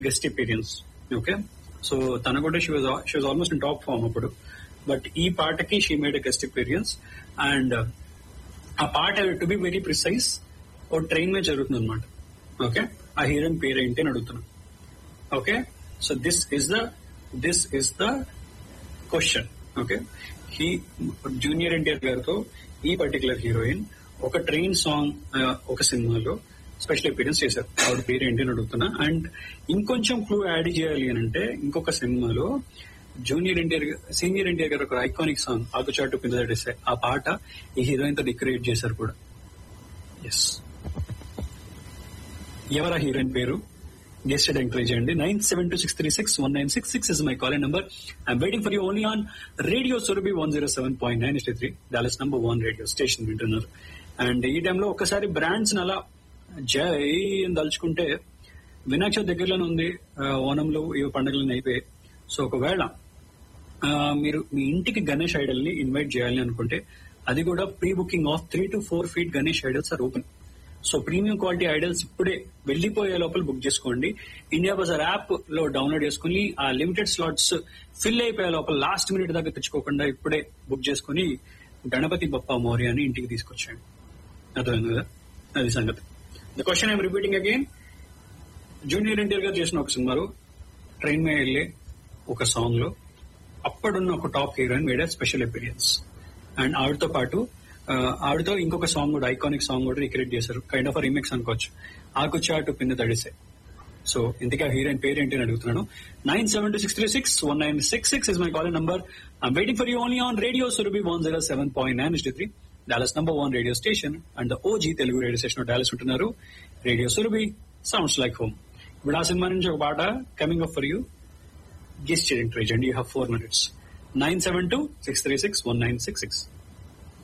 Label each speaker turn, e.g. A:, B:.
A: guest experience okay so తన కూడా she was she was almost in top form అప్పుడు but ఈ పాటకి she made a guest appearance and ఆ పాట టు బి వెరీ ప్రిసైజ్ ఓ ట్రైన్ మీద జరుగుతుంది అనమాట ఓకే ఆ హీరోయిన్ పేరు ఏంటి అని అడుగుతున్నా okay so this is the this is the question okay he junior NTR గారితో ఈ పర్టికులర్ హీరోయిన్ ఒక ట్రైన్ సాంగ్ ఒక సినిమాలో స్పెషల్ అపీరెన్స్ చేశారు ఆవిడ పేరు ఏంటి అని అడుగుతున్నా అండ్ ఇంకొంచెం క్లూ యాడ్ చేయాలి అని అంటే ఇంకొక సినిమాలో జూనియర్ ఎన్టీఆర్ సీనియర్ ఎన్టీఆర్ గారు ఒక ఐకానిక్ సాంగ్ ఆకు చాటు పిందడిస్తే ఆ పాట ఈ హీరోయిన్ తో రిక్రియేట్ చేశారు కూడా ఎస్ ఎవరా హీరోయిన్ పేరు గెస్ట్ ఎంకరేజ్ చేయండి nine seven two six three six one nine six six is my call number I'm waiting for you only on radio Surabhi one zero seven point nine three Dallas number one radio station వింటున్నారు and ఈ టైంలో ఒకసారి brands అలా జై అని తలుచుకుంటే వినాయక చవితి దగ్గరలోనే ఉంది ఆ, ఓణంలో ఈ పండుగలను అయిపోయాయి సో ఒకవేళ ఆ, మీరు మీ ఇంటికి గణేష్ ఐడల్ ని ఇన్వైట్ చేయాలి అనుకుంటే అది కూడా pre booking of three to four feet Ganesh idols are open so premium quality idols ఇప్పుడే వెళ్లిపోయే లోపల బుక్ చేసుకోండి ఇండియా బజార్ యాప్ లో డౌన్లోడ్ చేసుకుని ఆ లిమిటెడ్ స్లాట్స్ ఫిల్ అయిపోయే లోపల లాస్ట్ మినిట్ దాకా తెచ్చుకోకుండా ఇప్పుడే బుక్ చేసుకుని గణపతి బప్ప మౌర్య అని ఇంటికి తీసుకొచ్చాడు అర్థమైంది కదా అది సంగతి the question I'm repeating again junior NTR గారు చేసిన ఒక సినిమాలో ట్రైన్ మీద వెళ్ళే ఒక సాంగ్ లో అప్పుడున్న ఒక top heroine made special appearance and ఆవిడతో పాటు ఆ, ఆవిడతో ఇంకొక సాంగ్ కూడా ఐకానిక్ సాంగ్ కూడా రిక్రియేట్ చేశారు కైండ్ ఆఫ్ రీమిక్స్ అనుకోవచ్చు ఆకు చాటు పిన్న తడిసే సో ఇంతకీ ఆ హీరోయిన్ పేరు ఏంటి అని అడుగుతున్నాను nine seven two six three six one nine six six is my call number I'm waiting for you only on radio Surabhi one zero seven point nine three Dallas number one radio station and ఓజీ Telugu radio station Dallas ఉంటున్నారు radio Surabhi sounds like home ఇప్పుడు ఆ సినిమా నుంచి ఒక పాట coming up for you guest చేయండి try చేయండి you have four minutes nine seven two six three six one nine six six